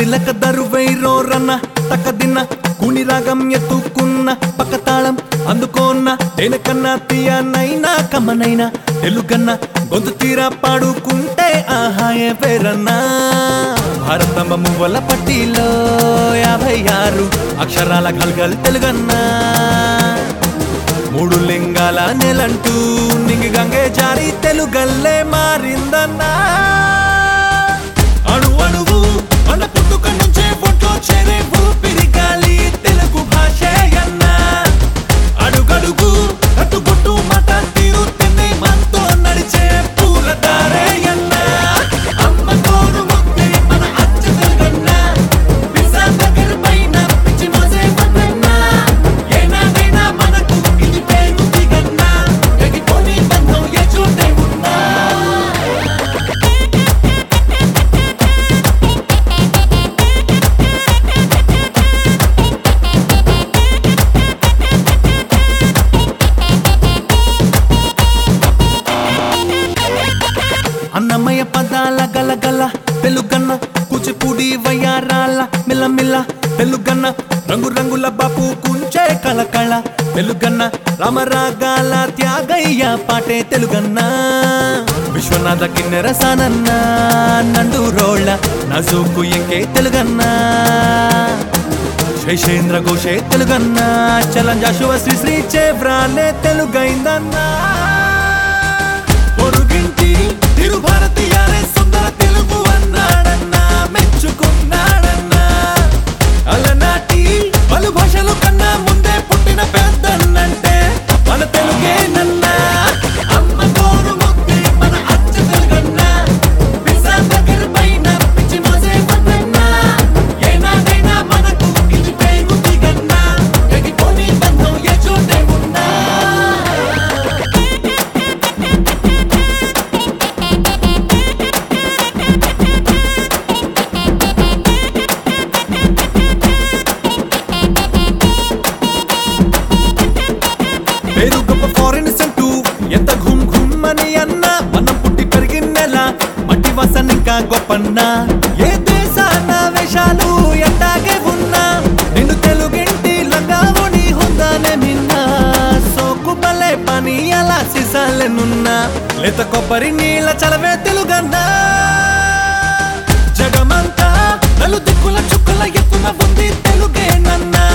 లెక్క దరువై రోరన్న తక్కదిన్న కుని రాగం ఎత్తుకున్న పక్క తాళం అందుకోన్న దేనికన్నా తీయనైనా కమ్మనైనా తెలుగన్న గొంతు తీరా పాడుకుంటే ఆహాయే పేరన్నా భారతమ్మ మువ్వల పట్టిలో యాభై ఆరు అక్షరాల గల్గల్ తెలుగన్నా మూడు లింగాల నెలంటూ నింగి గంగే జారి తెలుగల్లే మారిందన్నా అణు అణువు మన పుట్టుక నుంచే ఒంట్లో చేరే ఊపిరి గాలి తెలుగు భాషే అన్నా అడుగడుగు కట్టుబొట్టు మాట తీరు తిన్నే మనతో నడిచే పూలదారే అన్నా అమ్మ తోడు ముక్తి మన అచ్చ తెలుగన్నా పిజ్జా దగ్గర పైన పిచ్చి మోసే వద్దన్నా ఏనాడైనా మనకు ఇది పేరు దిగన్నా ఎగిపోని బంధం ఏ చోటే ఉన్నా అన్నమయ్య పదాల గలగల తెలుగన్న కూచిపూడి వయ్యారాల మిల్లమిల్ల తెలుగన్న రంగు రంగుల బాపు కుంచే కళకళ తెలుగన్న రామరాగాల త్యాగయ్య పాటే తెలుగన్న విశ్వనాథ కిన్నెర సానన్న నండు రోళ్ళ నజూకు ఎంకే తెలుగన్న శేషేంద్ర ఘోషే తెలుగన్న చలంజాశువ శ్రీ శ్రీ చేవ్రాలే తెలుగైందన్నా పొరుగింటి తిరుభారతీయారే సుందర తెలుగు అన్నాడన్నా మెచ్చుకున్నాడన్నా అలనాటి పలు భాషలు కన్నా ముందే పుట్టిన పెద్దన్నంటే మన తెలుగేనన్నా అమ్మ తోడు ముక్తి మన అచ్చ తెలుగన్నా పిజ్జా దగ్గర పైన పిచ్చి మోసే వద్దన్నా ఏనాడైనా మనకు ఇది పేరు దిగన్నా ఎగిపోని బంధం ఏ చోటే ఉన్నా పేరు గొప్ప ఫారిన్ సెంటూ ఎంత ఘుమ్ ఘుమ్ అని అన్నా మనం పుట్టి పెరిగిన నెల మట్టి వాసన ఇంకా గొప్పన్నా ఏ దేశాన వేషాలు ఎట్టాగే ఉన్నా నిన్ను తెలుగింటి లంగావుని హుందానే మిన్నా సోకు బలే పని అలా సిసాలెనున్నా లేత కొబ్బరి నీళ్ళ చలవే తెలుగన్నా జగమంతా నలు దిక్కుల చుక్కల ఎత్తున ఉంది తెలుగేనన్నా